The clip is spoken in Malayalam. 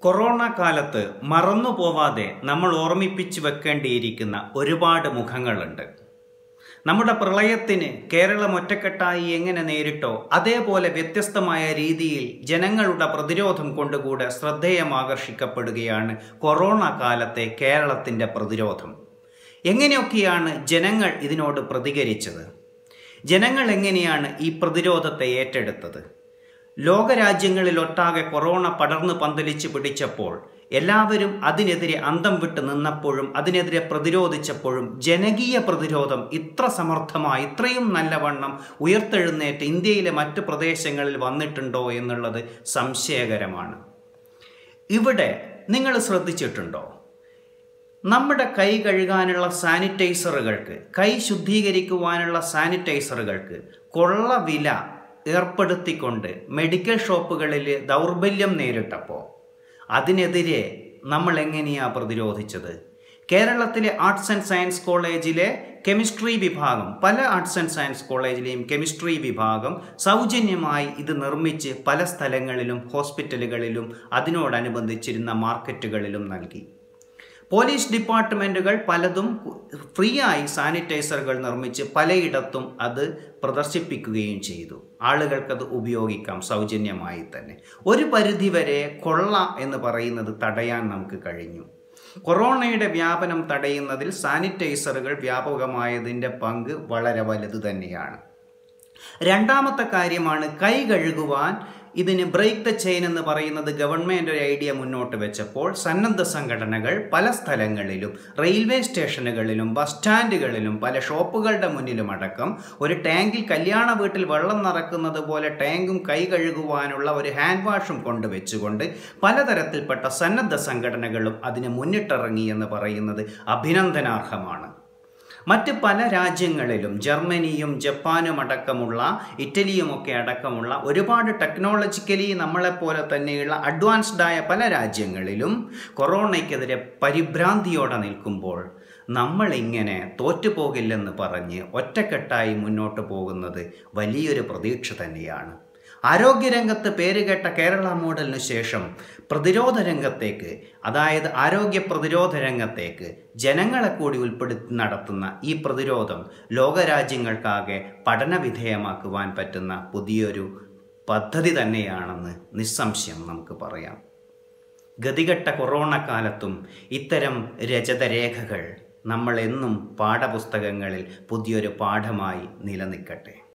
കൊറോണ കാലത്ത് മറന്നു പോവാതെ നമ്മൾ ഓർമ്മിപ്പിച്ചു വെക്കേണ്ടിയിരിക്കുന്ന ഒരുപാട് മുഖങ്ങളുണ്ട് നമ്മുടെ പ്രളയത്തിന് കേരളം ഒറ്റക്കെട്ടായി എങ്ങനെ നേരിട്ടോ അതേപോലെ വ്യത്യസ്തമായ രീതിയിൽ ജനങ്ങളുടെ പ്രതിരോധം കൊണ്ടുകൂടെ ശ്രദ്ധേയമാകർഷിക്കപ്പെടുകയാണ് കൊറോണ കാലത്തെ കേരളത്തിൻ്റെ പ്രതിരോധം എങ്ങനെയൊക്കെയാണ് ജനങ്ങൾ ഇതിനോട് പ്രതികരിച്ചത് ജനങ്ങൾ എങ്ങനെയാണ് ഈ പ്രതിരോധത്തെ ഏറ്റെടുത്തത് ലോകരാജ്യങ്ങളിലൊട്ടാകെ കൊറോണ പടർന്നു പന്തലിച്ച് പിടിച്ചപ്പോൾ എല്ലാവരും അതിനെതിരെ അന്തം വിട്ട് നിന്നപ്പോഴും അതിനെതിരെ പ്രതിരോധിച്ചപ്പോഴും ജനകീയ പ്രതിരോധം ഇത്ര സമർത്ഥമായി ഇത്രയും നല്ലവണ്ണം ഉയർത്തെഴുന്നേറ്റ് ഇന്ത്യയിലെ മറ്റ് പ്രദേശങ്ങളിൽ വന്നിട്ടുണ്ടോ എന്നുള്ളത് സംശയകരമാണ് ഇവിടെ നിങ്ങൾ ശ്രദ്ധിച്ചിട്ടുണ്ടോ നമ്മുടെ കൈ കഴുകാനുള്ള സാനിറ്റൈസറുകൾക്ക് കൈ ശുദ്ധീകരിക്കുവാനുള്ള സാനിറ്റൈസറുകൾക്ക് കൊള്ള വില ഏർപ്പെടുത്തിക്കൊണ്ട് മെഡിക്കൽ ഷോപ്പുകളിൽ ദൗർബല്യം നേരിട്ടപ്പോൾ അതിനെതിരെ നമ്മൾ എങ്ങനെയാണ് പ്രതിരോധിച്ചത് കേരളത്തിലെ ആർട്സ് ആൻഡ് സയൻസ് കോളേജിലെ കെമിസ്ട്രി വിഭാഗം പല ആർട്സ് ആൻഡ് സയൻസ് കോളേജിലെയും കെമിസ്ട്രി വിഭാഗം സൗജന്യമായി ഇത് നിർമ്മിച്ച് പല സ്ഥലങ്ങളിലും ഹോസ്പിറ്റലുകളിലും അതിനോടനുബന്ധിച്ചിരുന്ന മാർക്കറ്റുകളിലും നൽകി പോലീസ് ഡിപ്പാർട്ട്മെൻറ്റുകൾ പലതും ഫ്രീ ആയി സാനിറ്റൈസറുകൾ നിർമ്മിച്ച് പലയിടത്തും അത് പ്രദർശിപ്പിക്കുകയും ചെയ്തു ആളുകൾക്കത് ഉപയോഗിക്കാം സൗജന്യമായി തന്നെ ഒരു പരിധിവരെ കൊള്ള എന്ന് പറയുന്നത് തടയാൻ നമുക്ക് കഴിഞ്ഞു കൊറോണയുടെ വ്യാപനം തടയുന്നതിൽ സാനിറ്റൈസറുകൾ വ്യാപകമായതിൻ്റെ പങ്ക് വളരെ വലുത് തന്നെയാണ് രണ്ടാമത്തെ കാര്യമാണ് കൈ കഴുകുവാൻ ഇതിന് ബ്രേക്ക് ദ ചെയിൻ എന്ന് പറയുന്നത് ഗവൺമെൻറ് ഒരു ഐഡിയ മുന്നോട്ട് വെച്ചപ്പോൾ സന്നദ്ധ സംഘടനകൾ പല സ്ഥലങ്ങളിലും റെയിൽവേ സ്റ്റേഷനുകളിലും ബസ് സ്റ്റാൻഡുകളിലും പല ഷോപ്പുകളുടെ മുന്നിലും അടക്കം ഒരു ടാങ്കിൽ കല്യാണ വീട്ടിൽ വെള്ളം നിറക്കുന്നത് പോലെ ടാങ്കും കൈ കഴുകുവാനുള്ള ഒരു ഹാൻഡ് വാഷും കൊണ്ടുവച്ചുകൊണ്ട് പലതരത്തിൽപ്പെട്ട സന്നദ്ധ സംഘടനകളും അതിന് മുന്നിട്ടിറങ്ങി എന്ന് പറയുന്നത് അഭിനന്ദനാർഹമാണ് മറ്റ് പല രാജ്യങ്ങളിലും ജർമ്മനിയും ജപ്പാനും അടക്കമുള്ള ഇറ്റലിയുമൊക്കെ അടക്കമുള്ള ഒരുപാട് ടെക്നോളജിക്കലി നമ്മളെപ്പോലെ തന്നെയുള്ള അഡ്വാൻസ്ഡായ പല രാജ്യങ്ങളിലും കൊറോണയ്ക്കെതിരെ പരിഭ്രാന്തിയോടെ നിൽക്കുമ്പോൾ നമ്മളിങ്ങനെ തോറ്റുപോകില്ലെന്ന് പറഞ്ഞ് ഒറ്റക്കെട്ടായി മുന്നോട്ട് പോകുന്നത് വലിയൊരു പ്രതീക്ഷ തന്നെയാണ് ആരോഗ്യരംഗത്ത് പേരുകേട്ട കേരള മോഡലിനു ശേഷം പ്രതിരോധ രംഗത്തേക്ക് അതായത് ആരോഗ്യ പ്രതിരോധ രംഗത്തേക്ക് ജനങ്ങളെ കൂടി ഉൾപ്പെടുത്തി നടത്തുന്ന ഈ പ്രതിരോധം ലോകരാജ്യങ്ങൾക്കാകെ പഠനവിധേയമാക്കുവാൻ പറ്റുന്ന പുതിയൊരു പദ്ധതി തന്നെയാണെന്ന് നിസ്സംശയം നമുക്ക് പറയാം ഗതികെട്ട കൊറോണ കാലത്തും ഇത്തരം രചതരേഖകൾ നമ്മളെന്നും പാഠപുസ്തകങ്ങളിൽ പുതിയൊരു പാഠമായി നിലനിൽക്കട്ടെ